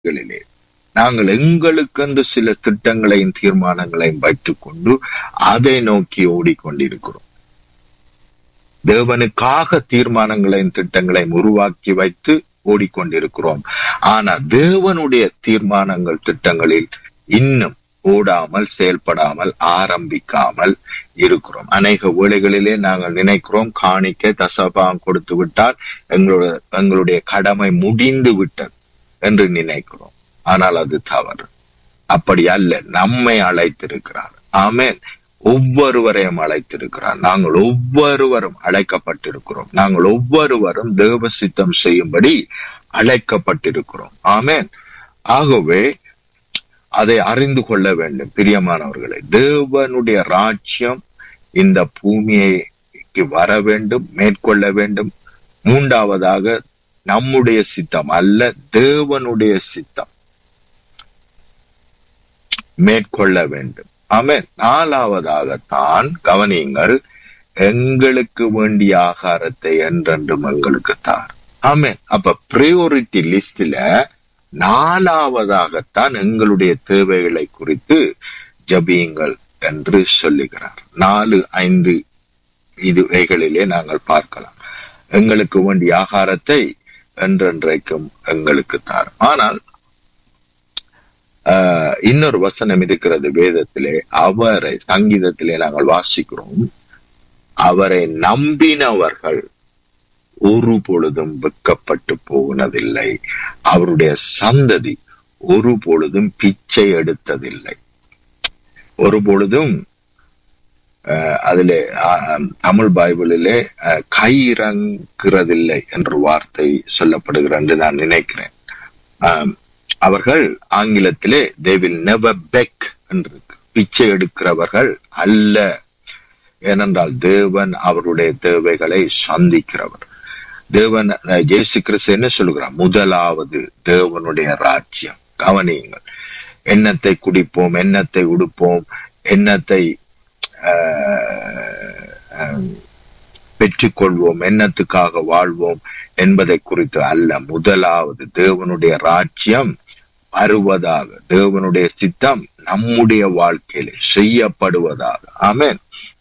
வேளைகளிலே நாங்கள் எங்களுக்கென்று சில திட்டங்களையும் தீர்மானங்களையும் வைத்துக் கொண்டு அதை நோக்கி ஓடிக்கொண்டிருக்கிறோம் தேவனுக்காக தீர்மானங்களையும் திட்டங்களையும் உருவாக்கி வைத்து ஓடிக்கொண்டிருக்கிறோம் ஆனா தேவனுடைய தீர்மானங்கள் திட்டங்களில் இன்னும் ஓடாமல் செயல்படாமல் ஆரம்பிக்காமல் இருக்கிறோம் அநேக வேளைகளிலே நாங்கள் நினைக்கிறோம் காணிக்க தசபாகம் கொடுத்து விட்டால் எங்களுடைய எங்களுடைய கடமை முடிந்து விட்டது என்று நினைக்கிறோம் ஆனால் அது தவறு அப்படி அல்ல நம்மை அழைத்திருக்கிறார் ஆமேன் ஒவ்வொருவரையும் அழைத்திருக்கிறார் நாங்கள் ஒவ்வொருவரும் அழைக்கப்பட்டிருக்கிறோம் நாங்கள் ஒவ்வொருவரும் தேவ சித்தம் செய்யும்படி அழைக்கப்பட்டிருக்கிறோம் ஆமேன் ஆகவே அதை அறிந்து கொள்ள வேண்டும் பிரியமானவர்களே தேவனுடைய ராஜ்யம் இந்த பூமியைக்கு வர வேண்டும் மேற்கொள்ள வேண்டும் மூன்றாவதாக நம்முடைய சித்தம் அல்ல தேவனுடைய சித்தம் மேற்கொள்ள வேண்டும் ஆமென் நாலாவதாகத்தான் கவனியுங்கள் எங்களுக்கு வேண்டிய ஆகாரத்தை என்றென்றும் எங்களுக்கு தார் ஆமென் அப்ப பிரியோரிட்டி லிஸ்ட்ல நாலாவதாகத்தான் எங்களுடைய தேவைகளை குறித்து ஜபியுங்கள் என்று சொல்லுகிறார் நாலு ஐந்து இதுவைகளிலே நாங்கள் பார்க்கலாம் எங்களுக்கு வேண்டிய ஆகாரத்தை என்றென்றைக்கும் எங்களுக்கு தார் ஆனால் ஆஹ் இன்னொரு வசனம் இருக்கிறது வேதத்திலே அவரை சங்கீதத்திலே நாங்கள் வாசிக்கிறோம் அவரை நம்பினவர்கள் ஒரு பொழுதும் வெக்கப்பட்டு போனதில்லை அவருடைய சந்ததி ஒரு பொழுதும் பிச்சை எடுத்ததில்லை ஒரு பொழுதும் அதிலே தமிழ் பைபிளிலே கை இறங்குறதில்லை என்ற வார்த்தை சொல்லப்படுகிற என்று நான் நினைக்கிறேன் அவர்கள் ஆங்கிலத்திலே தே வில் நெவர் பெக் என்று பிச்சை எடுக்கிறவர்கள் அல்ல ஏனென்றால் தேவன் அவருடைய தேவைகளை சந்திக்கிறவர் தேவன் ஜேசு கிறிஸ்து என்ன சொல்லுகிறார் முதலாவது தேவனுடைய ராஜ்யம் கவனியுங்கள் எண்ணத்தை குடிப்போம் எண்ணத்தை உடுப்போம் எண்ணத்தை பெற்றுக்கொள்வோம் எண்ணத்துக்காக வாழ்வோம் என்பதை குறித்து அல்ல முதலாவது தேவனுடைய ராஜ்யம் வருவதாக தேவனுடைய சித்தம் நம்முடைய வாழ்க்கையில செய்யப்படுவதாக ஆமேன்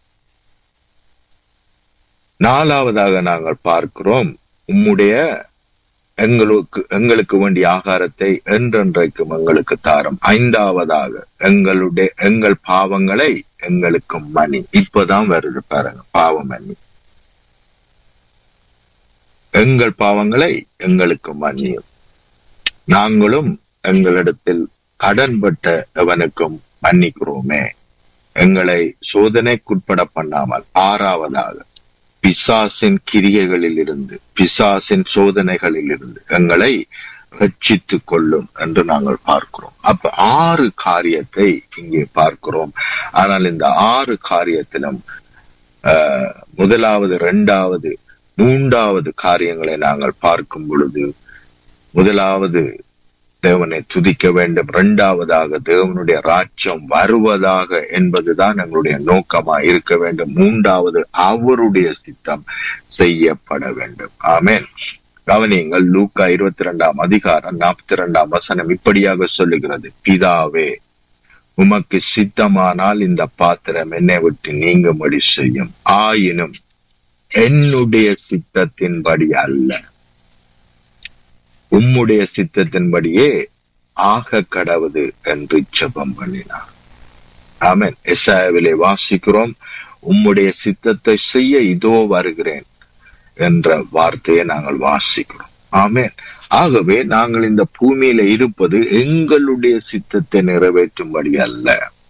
நாலாவதாக நாங்கள் பார்க்கிறோம் உம்முடைய எங்களுக்கு எங்களுக்கு வேண்டிய ஆகாரத்தை என்றென்றைக்கும் எங்களுக்கு தாரும் ஐந்தாவதாக எங்களுடைய எங்கள் பாவங்களை எங்களுக்கு மணி இப்பதான் வருது பாருங்க பாவம் மணி எங்கள் பாவங்களை எங்களுக்கு மன்னியும் நாங்களும் எங்களிடத்தில் கடன்பட்ட எவனுக்கும் மன்னிக்கிறோமே எங்களை சோதனைக்குட்பட பண்ணாமல் ஆறாவதாக பிசாசின் கிரியைகளில் இருந்து பிசாசின் சோதனைகளில் இருந்து எங்களை ரட்சித்துக் கொள்ளும் என்று நாங்கள் பார்க்கிறோம் அப்ப ஆறு காரியத்தை இங்கே பார்க்கிறோம் ஆனால் இந்த ஆறு காரியத்திலும் முதலாவது இரண்டாவது மூன்றாவது காரியங்களை நாங்கள் பார்க்கும் பொழுது முதலாவது தேவனை துதிக்க வேண்டும் இரண்டாவதாக தேவனுடைய ராஜ்யம் வருவதாக என்பதுதான் எங்களுடைய நோக்கமா இருக்க வேண்டும் மூன்றாவது அவருடைய சித்தம் செய்யப்பட வேண்டும் ஆமேன் கவனியங்கள் லூக்கா இருபத்தி ரெண்டாம் அதிகாரம் நாற்பத்தி இரண்டாம் வசனம் இப்படியாக சொல்லுகிறது பிதாவே உமக்கு சித்தமானால் இந்த பாத்திரம் என்னை விட்டு நீங்கும்படி செய்யும் ஆயினும் என்னுடைய சித்தத்தின்படி அல்ல உம்முடைய சித்தத்தின்படியே ஆக கடவுது என்று ஜெபம் பண்ணினார் ஆமேன் எஸ்ஆவிலே வாசிக்கிறோம் உம்முடைய சித்தத்தை செய்ய இதோ வருகிறேன் என்ற வார்த்தையை நாங்கள் வாசிக்கிறோம் ஆமேன் ஆகவே நாங்கள் இந்த பூமியில இருப்பது எங்களுடைய சித்தத்தை நிறைவேற்றும்படி அல்ல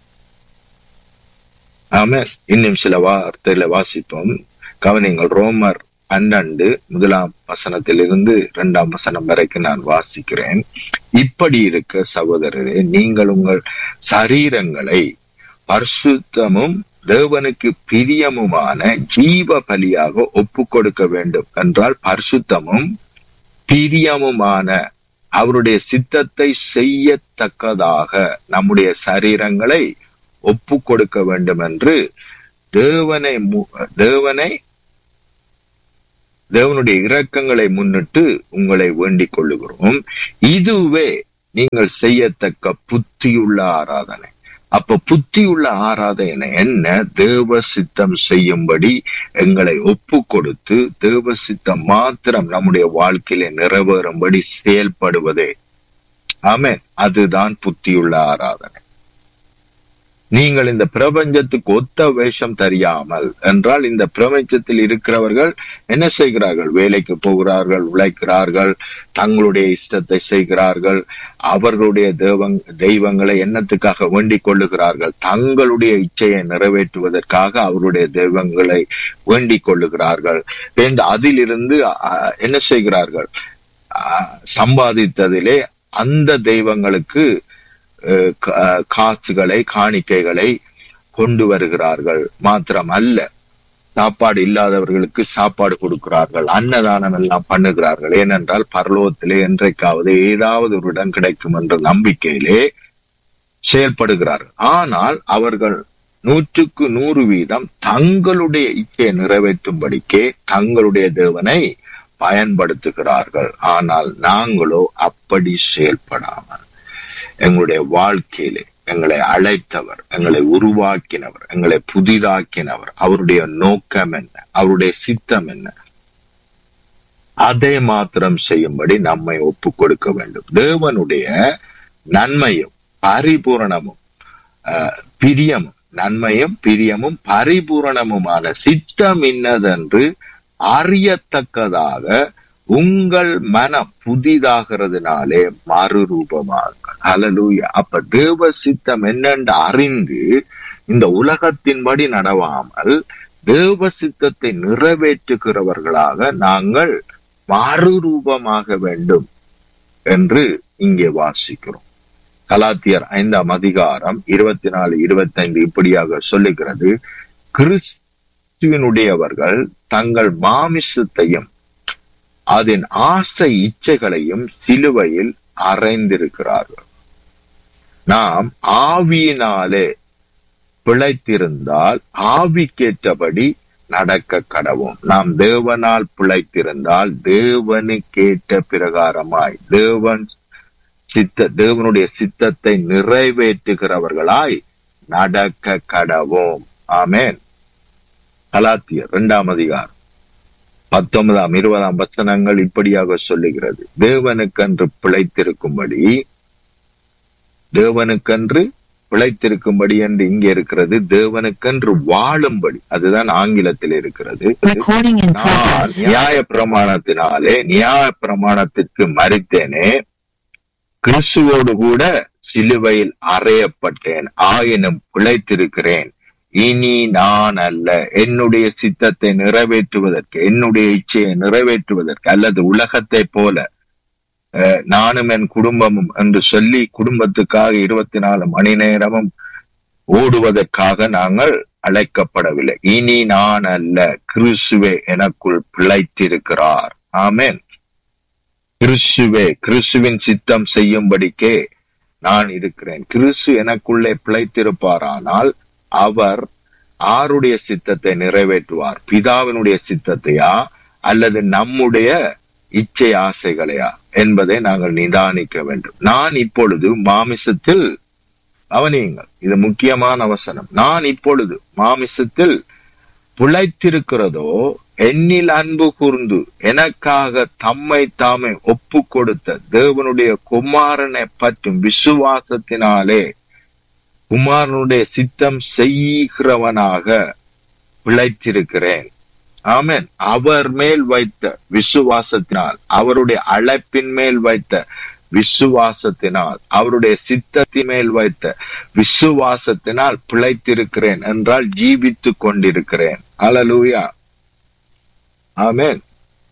ஆமேன் இன்னும் சில வார்த்தையில வாசிப்போம் கவனிங்கள் ரோமர் பன்னெண்டு முதலாம் வசனத்திலிருந்து இரண்டாம் வசனம் வரைக்கும் நான் வாசிக்கிறேன் இப்படி இருக்க சகோதரரே நீங்கள் உங்கள் சரீரங்களை பரிசுத்தமும் தேவனுக்கு பிரியமுமான ஜீவ பலியாக ஒப்பு கொடுக்க வேண்டும் என்றால் பரிசுத்தமும் பிரியமுமான அவருடைய சித்தத்தை செய்யத்தக்கதாக நம்முடைய சரீரங்களை ஒப்பு கொடுக்க வேண்டும் என்று தேவனை தேவனை தேவனுடைய இரக்கங்களை முன்னிட்டு உங்களை வேண்டிக் கொள்ளுகிறோம் இதுவே நீங்கள் செய்யத்தக்க புத்தியுள்ள ஆராதனை அப்ப புத்தியுள்ள ஆராதனை என்ன தேவ சித்தம் செய்யும்படி எங்களை ஒப்பு கொடுத்து தேவ சித்தம் மாத்திரம் நம்முடைய வாழ்க்கையில நிறைவேறும்படி செயல்படுவதே ஆமென் அதுதான் புத்தியுள்ள ஆராதனை நீங்கள் இந்த பிரபஞ்சத்துக்கு ஒத்த வேஷம் தெரியாமல் என்றால் இந்த பிரபஞ்சத்தில் இருக்கிறவர்கள் என்ன செய்கிறார்கள் வேலைக்கு போகிறார்கள் உழைக்கிறார்கள் தங்களுடைய இஷ்டத்தை செய்கிறார்கள் அவர்களுடைய தெய்வங் தெய்வங்களை எண்ணத்துக்காக வேண்டிக் கொள்ளுகிறார்கள் தங்களுடைய இச்சையை நிறைவேற்றுவதற்காக அவருடைய தெய்வங்களை வேண்டிக் கொள்ளுகிறார்கள் என்று அதிலிருந்து அஹ், என்ன செய்கிறார்கள் அஹ், சம்பாதித்ததிலே அந்த தெய்வங்களுக்கு அஹ், கா- அஹ், காசுகளை காணிக்கைகளை கொண்டு வருகிறார்கள் மாத்திரம் அல்ல சாப்பாடு இல்லாதவர்களுக்கு சாப்பாடு கொடுக்கிறார்கள் அன்னதானம் எல்லாம் பண்ணுகிறார்கள் ஏனென்றால் பரலோகத்திலே என்றைக்காவது ஏதாவது ஒரு இடம் கிடைக்கும் என்ற நம்பிக்கையிலே செயல்படுகிறார்கள் ஆனால் அவர்கள் நூற்றுக்கு நூறு வீதம் தங்களுடைய இச்சையை நிறைவேற்றும்படிக்கே தங்களுடைய தேவனை பயன்படுத்துகிறார்கள் ஆனால் நாங்களோ அப்படி செயல்படாமல் எங்களுடைய வாழ்க்கையிலே எங்களை அழைத்தவர் எங்களை உருவாக்கினவர் எங்களை புதிதாக்கினவர் அவருடைய நோக்கம் என்ன அவருடைய சித்தம் என்ன அதை மாத்திரம் செய்யும்படி நம்மை ஒப்பு கொடுக்க வேண்டும் தேவனுடைய நன்மையும் பரிபூரணமும் அஹ், பிரியமும் நன்மையும் பிரியமும் பரிபூரணமுமான சித்தம் இன்னதென்று அறியத்தக்கதாக உங்கள் மனம் புதிதாகிறதுனாலே மறுரூபமாகுங்கள் ஹalleluya அப்ப தேவ சித்தம் என்னென்று அறிந்து இந்த உலகத்தின்படி நடவாமல் தேவ சித்தத்தை நிறைவேற்றுகிறவர்களாக நாங்கள் மறுரூபமாக வேண்டும் என்று இங்கே வாசிக்கிறோம் கலாத்தியர் ஐந்தாம் அதிகாரம் இருபத்தி நாலு இருபத்தைந்து இப்படியாக சொல்லுகிறது கிறிஸ்துவனுடையவர்கள் தங்கள் மாமிசத்தையும் அதன் ஆசை இச்சைகளையும் சிலுவையில் அறைந்திருக்கிறார்கள் நாம் ஆவியினாலே பிழைத்திருந்தால் ஆவிக்கேற்றபடி நடக்க கடவோம் நாம் தேவனால் பிழைத்திருந்தால் தேவனுக்கேற்ற பிரகாரமாய் தேவன் சித்த தேவனுடைய சித்தத்தை நிறைவேற்றுகிறவர்களாய் நடக்க கடவோம் ஆமென் கலாத்தியர் இரண்டாம் அதிகாரம் பத்தொன்பதாம் இருபதாம் வசனங்கள் இப்படியாக சொல்லுகிறது தேவனுக்கென்று பிழைத்திருக்கும்படி தேவனுக்கென்று பிழைத்திருக்கும்படி என்று இங்கே இருக்கிறது தேவனுக்கென்று வாழும்படி அதுதான் ஆங்கிலத்தில் இருக்கிறது Recording in நான் progress. நியாய பிரமாணத்தினாலே நியாய பிரமாணத்திற்கு மறித்தேனே கிறிஸ்துவோடு கூட சிலுவையில் அறையப்பட்டேன் ஆயினும் பிழைத்திருக்கிறேன் இனி நான் அல்ல என்னுடைய சித்தத்தை நிறைவேற்றுவதற்கு என்னுடைய இச்சையை நிறைவேற்றுவதற்கு அல்லது உலகத்தை போல அஹ், நானும் என் குடும்பமும் என்று சொல்லி குடும்பத்துக்காக இருபத்தி நாலு மணி நேரமும் ஓடுவதற்காக நாங்கள் அழைக்கப்படவில்லை இனி நான் அல்ல கிறிஸ்துவே எனக்குள் பிழைத்திருக்கிறார் ஆமென் கிறிஸ்துவே கிறிஸ்துவின் சித்தம் செய்யும்படிக்கே நான் இருக்கிறேன் கிறிஸ்து எனக்குள்ளே பிழைத்திருப்பாரானால் அவர் ஆருடைய சித்தத்தை நிறைவேற்றுவார் பிதாவினுடைய சித்தத்தையா அல்லது நம்முடைய இச்சை ஆசைகளையா என்பதை நாங்கள் நிதானிக்க வேண்டும் நான் இப்பொழுது மாமிசத்தில் கவனியுங்கள் இது முக்கியமான வசனம் நான் இப்பொழுது மாமிசத்தில் பிழைத்திருக்கிறதோ என்னில் அன்பு கூர்ந்து எனக்காக தம்மை தாமே ஒப்பு கொடுத்த தேவனுடைய குமாரனை பற்றும் விசுவாசத்தினாலே குமாரனுடைய சித்தம் செய்கிறவனாக பிழைத்திருக்கிறேன் ஆமென் அவர் மேல் வைத்த விசுவாசத்தினால் அவருடைய அழைப்பின் மேல் வைத்த விசுவாசத்தினால் அவருடைய சித்தத்தின் மேல் வைத்த விசுவாசத்தினால் பிழைத்திருக்கிறேன் என்றால் ஜீவித்துக் கொண்டிருக்கிறேன் அலலூயா ஆமென்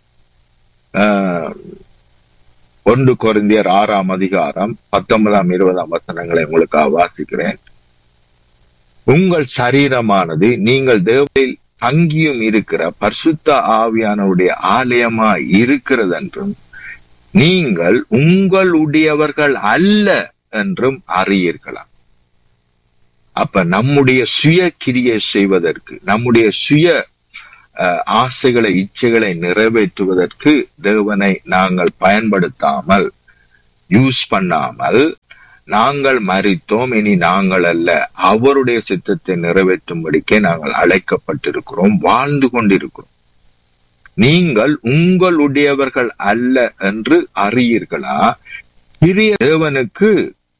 ஆஹ், ஒன்று கொரிந்தியர் ஆறாம் அதிகாரம் பத்தொன்பதாம் இருபதாம் வசனங்களை உங்களுக்காக வாசிக்கிறேன் உங்கள் சரீரமானது நீங்கள் தேவனில் தங்கியும் இருக்கிற பரிசுத்த ஆவியானவருடைய ஆலயமாய் இருக்கிறது என்றும் நீங்கள் உங்களுடையவர்கள் அல்ல என்றும் அறியீர்களாம் அப்ப நம்முடைய சுய கிரியை செய்வதற்கு நம்முடைய சுய அஹ், ஆசைகளை இச்சைகளை நிறைவேற்றுவதற்கு தேவனை நாங்கள் பயன்படுத்தாமல் யூஸ் பண்ணாமல் நாங்கள் மறித்தோம் இனி நாங்கள் அல்ல அவருடைய சித்தத்தை நிறைவேற்றும்படிக்கே நாங்கள் அழைக்கப்பட்டிருக்கிறோம் வாழ்ந்து கொண்டிருக்கிறோம் நீங்கள் உங்களுடையவர்கள் அல்ல என்று அறியீர்களா பிரிய தேவனுக்கு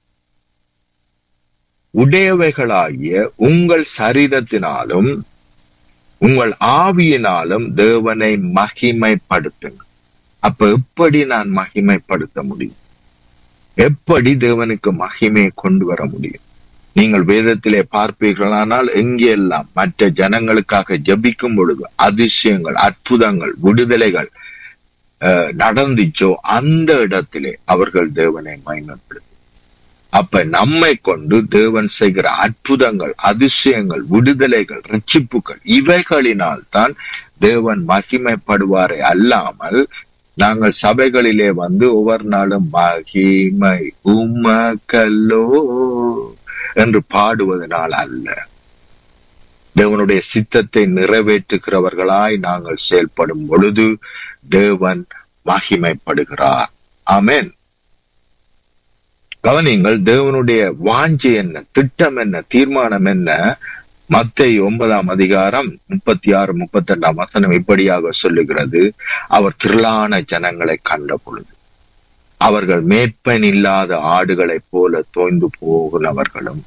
உடையவைகளாகிய உங்கள் சரீரத்தினாலும் உங்கள் ஆவியினாலும் தேவனை மகிமைப்படுத்துங்க அப்ப எப்படி நான் மகிமைப்படுத்த முடியும் எப்படி தேவனுக்கு மகிமையை கொண்டு வர முடியும் நீங்கள் வேதத்திலே பார்ப்பீர்களானால் எங்கெல்லாம் மற்ற ஜனங்களுக்காக ஜபிக்கும் பொழுது அதிசயங்கள் அற்புதங்கள் விடுதலைகள் நடந்துச்சோ அந்த இடத்திலே அவர்கள் தேவனை மகிமைப்படுத்தும் அப்ப நம்மை கொண்டு தேவன் செய்கிற அற்புதங்கள் அதிசயங்கள் விடுதலைகள் ரட்சிப்புகள் இவைகளினால் தான் தேவன் மகிமைப்படுவாரே அல்லாமல் நாங்கள் சபைகளிலே வந்து ஒவ்வொரு நாளும் மகிமை உமக்கல்லோ என்று பாடுவதனால் அல்ல தேவனுடைய சித்தத்தை நிறைவேற்றுகிறவர்களாய் நாங்கள் செயல்படும் பொழுது தேவன் மகிமைப்படுகிறார் ஆமேன் கவனிங்கள் தேவனுடைய வாஞ்சி என்ன திட்டம் என்ன தீர்மானம் என்ன மத்தை ஒன்பதாம் அதிகாரம் முப்பத்தி ஆறு முப்பத்தி ரெண்டாம் வசனம் இப்படியாக சொல்லுகிறது அவர் திரளான ஜனங்களை கண்ட பொழுது அவர்கள் மேற்பன் இல்லாத ஆடுகளைப் போல தோய்ந்து போகிறவர்களும்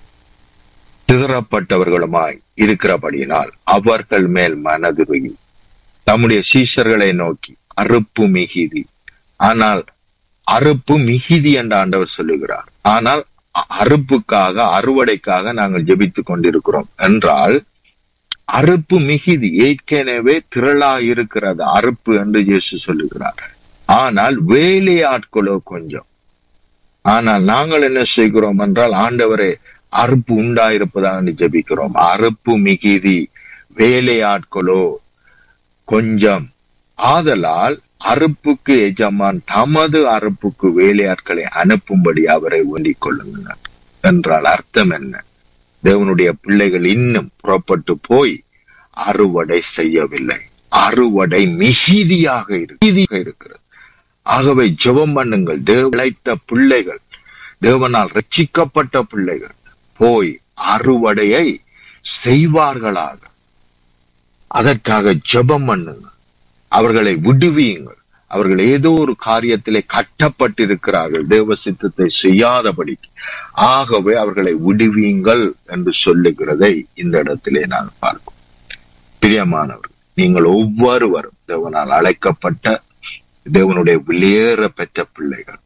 சிதறப்பட்டவர்களுமாய் இருக்கிறபடியினால் அவர்கள் மேல் மனதுருகி தம்முடைய சீஷர்களை நோக்கி அறுப்பு மிகிதி ஆனால் அறுப்பு மிகுதி என்று ஆண்டவர் சொல்லுகிறார் ஆனால் அறுப்புக்காக அறுவடைக்காக நாங்கள் ஜெபித்துக் கொண்டிருக்கிறோம் என்றால் அறுப்பு மிகுதி ஏற்கனவே திரளா இருக்கிறது அறுப்பு என்று இயேசு சொல்லுகிறார் ஆனால் வேலையாட்களோ கொஞ்சம் ஆனால் நாங்கள் என்ன செய்கிறோம் என்றால் ஆண்டவரே அறுப்பு உண்டாயிருப்பதாக ஜெபிக்கிறோம் அறுப்பு மிகுதி வேலையாட்களோ கொஞ்சம் ஆதலால் அறுப்புக்கு எஜமான் தமது அறுப்புக்கு வேலையாட்களை அனுப்பும்படி அவரை வேண்டிக் கொள்ளுங்கள் என்றால் அர்த்தம் என்ன தேவனுடைய பிள்ளைகள் இன்னும் புறப்பட்டு போய் அறுவடை செய்யவில்லை அறுவடை மிகுதியாக இருக்கிறது ஆகவே ஜெபம் பண்ணுங்கள் தேவழைத்த பிள்ளைகள் தேவனால் ரட்சிக்கப்பட்ட பிள்ளைகள் போய் அறுவடையை செய்வார்களாக அதற்காக ஜெபம் பண்ணுங்கள் அவர்களை விடுவியுங்கள் அவர்கள் ஏதோ ஒரு காரியத்திலே கட்டப்பட்டிருக்கிறார்கள் தேவ சித்தத்தை செய்யாதபடிக்கு ஆகவே அவர்களை விடுவியுங்கள் என்று சொல்லுகிறதை இந்த இடத்திலே நாங்கள் பார்ப்போம் பிரியமானவர்கள் நீங்கள் ஒவ்வொருவரும் தேவனால் அழைக்கப்பட்ட தேவனுடைய வெளியேற பெற்ற பிள்ளைகள்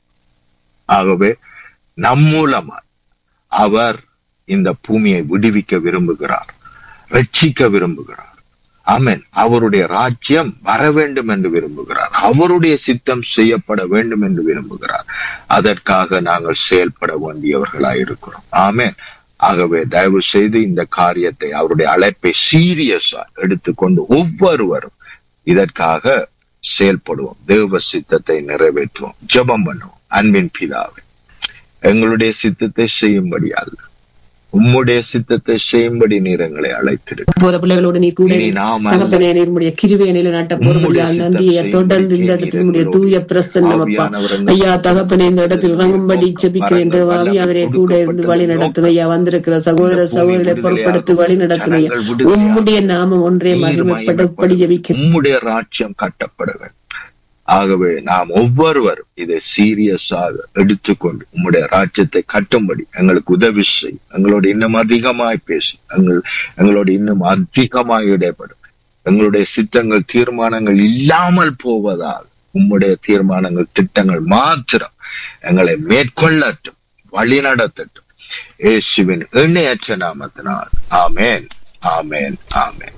ஆகவே நம் மூலமாய் அவர் இந்த பூமியை விடுவிக்க விரும்புகிறார் ரட்சிக்க விரும்புகிறார் ஆமேன் அவருடைய ராஜ்யம் வர வேண்டும் என்று விரும்புகிறார் அவருடைய சித்தம் செய்யப்பட வேண்டும் என்று விரும்புகிறார் அதற்காக நாங்கள் செயல்பட வேண்டியவர்களாய் இருக்கிறோம் ஆமேன் ஆகவே தயவு செய்து இந்த காரியத்தை அவருடைய அழைப்பை சீரியஸா எடுத்துக்கொண்டு ஒவ்வொருவரும் இதற்காக செயல்படுவோம் தேவ சித்தத்தை நிறைவேற்றுவோம் ஜெபம் பண்ணுவோம் அன்பின் பிதாவை எங்களுடைய சித்தத்தை செய்யும்படி அல்ல உம்முடைய சித்தத்தை செய்யும்படி நீர் எங்களை அழைத்திருக்க போற பிள்ளைகளோடு நீ கூட தகப்பனே நீருடைய கிருவையை நிலைநாட்ட போறபடியா நன்றியை தொடர்ந்து இந்த இடத்தில் உடைய தூய பிரசன்னம் அப்பா ஐயா தகப்பனே இந்த இடத்தில் இறங்கும்படி ஜெபிக்கிறேன் தேவாவி அவரே கூட இருந்து வழி நடத்தும் ஐயா வந்திருக்கிற சகோதர சகோதரர்களை பொருட்படுத்தி வழி நடத்தும் ஐயா உம்முடைய நாமம் ஒன்றே மகிமைப்படப்படி ஜெபிக்கிறேன் உம்முடைய ராஜ்யம் கட்டப்பட வேண்டும் ஆகவே நாம் ஒவ்வொருவரும் இதை சீரியஸாக எடுத்துக்கொண்டு உம்முடைய ராஜ்யத்தை கட்டும்படி எங்களுக்கு உதவி செய்யும் எங்களோட இன்னும் அதிகமாய் பேசும் எங்கள் எங்களோட இன்னும் அதிகமாய் இடைப்படும் எங்களுடைய சித்தங்கள் தீர்மானங்கள் இல்லாமல் போவதால் உம்முடைய தீர்மானங்கள் திட்டங்கள் மாத்திரம் எங்களை மேற்கொள்ளட்டும் வழி நடத்தட்டும் இயேசுவின் எண்ணெயற்ற நாமத்தினால் ஆமேன் ஆமேன் ஆமேன்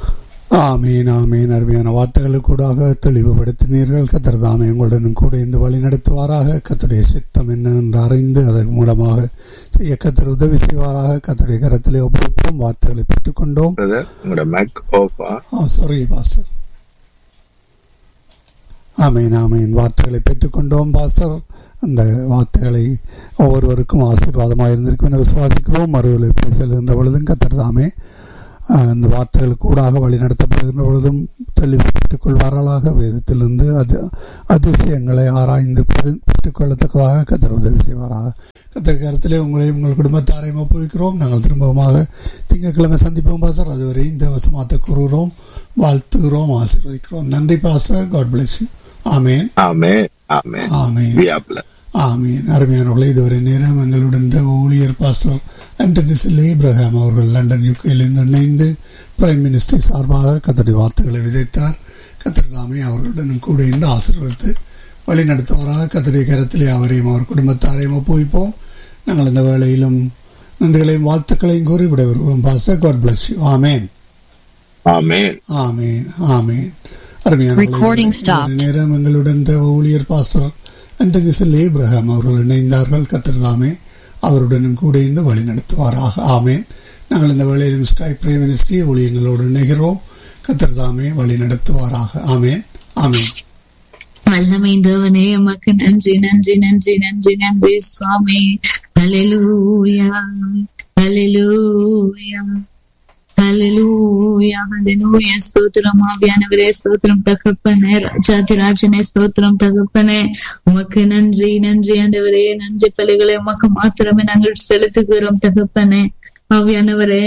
ஆமீன் ஆமீன் அருமையான வார்த்தைகளுக்கூடாக தெளிவுபடுத்தினீர்கள் கத்தர் தாமே உங்களுடன் கூட இந்த வழி நடத்துவாராக கத்தருடைய சித்தம் என்ன என்று அறிந்து அதன் மூலமாக செய்ய கத்தர் உதவி செய்வாராக கத்தருடைய கரத்திலே ஒப்புவிப்போம் வார்த்தைகளை பெற்றுக்கொண்டோம் உங்களோட மேக் ஓப்பா சாரி பாஸ்டர் ஆமீன் ஆமீன் வார்த்தைகளை பெற்றுக்கொண்டோம் பாஸ்டர் அந்த வார்த்தைகளை ஒவ்வொருவருக்கும் ஆசீர்வாதமாக இருந்திருக்கும் என விசுவாசிக்கிறோம் மறுவலை செல்கின்ற பொழுதும் கத்தர் தாமே அந்த வார்த்தைகள் கூடாக வழி நடத்தப்படுகின்ற பொழுதும் தெளிவு பெற்றுக் கொள்வார்களாக வேதத்திலிருந்து அது அதிசயங்களை ஆராய்ந்து பெற்றுக்கொள்ளத்தக்கதாக கத்தர் உதவி செய்வாராக கத்தர் கருத்திலே உங்களையும் உங்கள் குடும்பத்தாரையும் ஒப்புவிக்கிறோம் நாங்கள் திரும்பமாக திங்கட்கிழமை சந்திப்போம் பாசர் அதுவரை இந்த வசமாத்த கூறுகிறோம் வாழ்த்துகிறோம் ஆசீர்வதிக்கிறோம் நன்றி pastor god bless you amen amen amen amen We are blessed. ஆமீன் அருமையானவர்களே இதுவரை நேரம் எங்களுடன் இந்த ஊழியர் பாஸ்டர் ஆண்டனிசில் இப்ரஹாம் அவர்கள் லண்டன் யூகேலிருந்து இணைந்து பிரைம் மினிஸ்டர் சார்பாக கத்தடி வார்த்தைகளை விதைத்தார் கத்தர் தாமே அவர்களுடன் கூட இருந்து ஆசீர்வதித்து வழி நடத்துவாராக கத்தடி கரத்திலே அவரையும் அவர் குடும்பத்தாரையும் ஒப்புவிப்போம் நாங்கள் இந்த வேளையிலும் நன்றிகளையும் வாழ்த்துக்களையும் கூறி விடைபெறுவோம் pastor god bless you amen amen amen amen Recording அருமையான stopped. நேரம் எங்களுடன் இந்த ஊழியர் பாஸ்டர் அண்டனிசல் ஏப்ரஹாம் அவர்கள் இணைந்தார்கள் கத்திரதாமே அவருடனும் கூட இருந்து வழி நடத்துவாராக ஆமேன் நாங்கள் இந்த வேளையிலும் ஸ்கை பிரைம் மினிஸ்ட்ரி ஊழியங்களோடு இணைகிறோம் கத்திரதாமே வழி நடத்துவாராக ஆமேன் ஆமேன் வல்லமை தேவனே எமக்கு நன்றி நன்றி நன்றி நன்றி நன்றி சுவாமி ஹalleluya ஹalleluya ஹalleluya ஹalleluya ஸ்தோத்திரம் ஆவியானவரே ஸ்தோத்திரம் தகப்பனே ராஜாதி ராஜனே ஸ்தோத்திரம் தகப்பனே உமக்கு நன்றி நன்றி ஆண்டவரே நன்றி பலிகளை உமக்கு மாத்திரமே நாங்கள் செலுத்துகிறோம் தகப்பனே ஆவியானவரே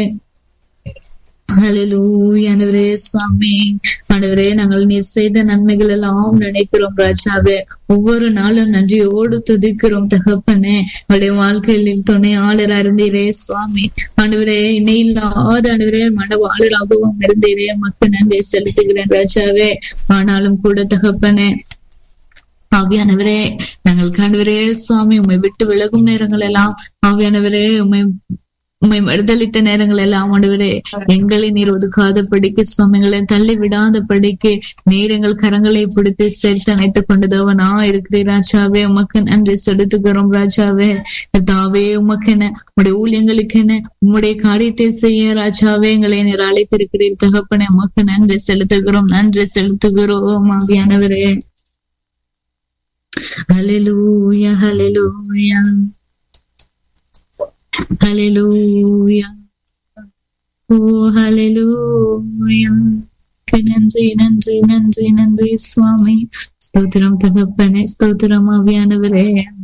ஹalleluya ஆண்டவரே சுவாமி ஆண்டவரே நாங்கள் நீர் செய்த நன்மைகள் எல்லாம் நினைக்கிறோம் ராஜாவே ஒவ்வொரு நாளும் நன்றியோடு துதிக்கிறோம் தகப்பனே அவருடைய வாழ்க்கையில் துணையாளரா இருந்தீரே சுவாமி ஆண்டவரே இணையில்லாத ஆண்டவரே மனவாளராகவும் இருந்தீரே மக்கள் நன்றி செலுத்துகிறேன் ராஜாவே ஆனாலும் கூட தகப்பனே ஆவியானவரே நாங்கள் காண்டவரே சுவாமி உண்மை விட்டு விலகும் நேரங்கள் எல்லாம் ஆவியானவரே உண்மை உண்மை விடுதலித்த நேரங்கள் எல்லாம் ஆண்டவரே எங்களை நீர் ஒதுக்காத படிக்கு சுவாமிகளை தள்ளி விடாத படிக்கு நீர் எங்கள் கரங்களை பிடித்து சேர்த்து அணைத்துக் கொண்டதவனா இருக்கிறீர் ராஜாவே உமக்கு நன்றி செலுத்துகிறோம் ராஜாவே தாவே உமக்கென உடைய ஊழியங்களுக்கு என உம்முடைய காரியத்தை செய்ய ராஜாவே எங்களை நீர் அழைத்திருக்கிறீர் தகப்பனே உமக்கு நன்றி செலுத்துகிறோம் நன்றி செலுத்துகிறோம் ஆவியானவரே ஹalleluya ஹalleluya ஹalleluya ஓ ஹalleluya நன்றி நன்றி நன்றி நன்றி சுவாமி ஸ்தோத்திரம் தகப்பனே ஸ்தோத்திரம் ஆவியானவரே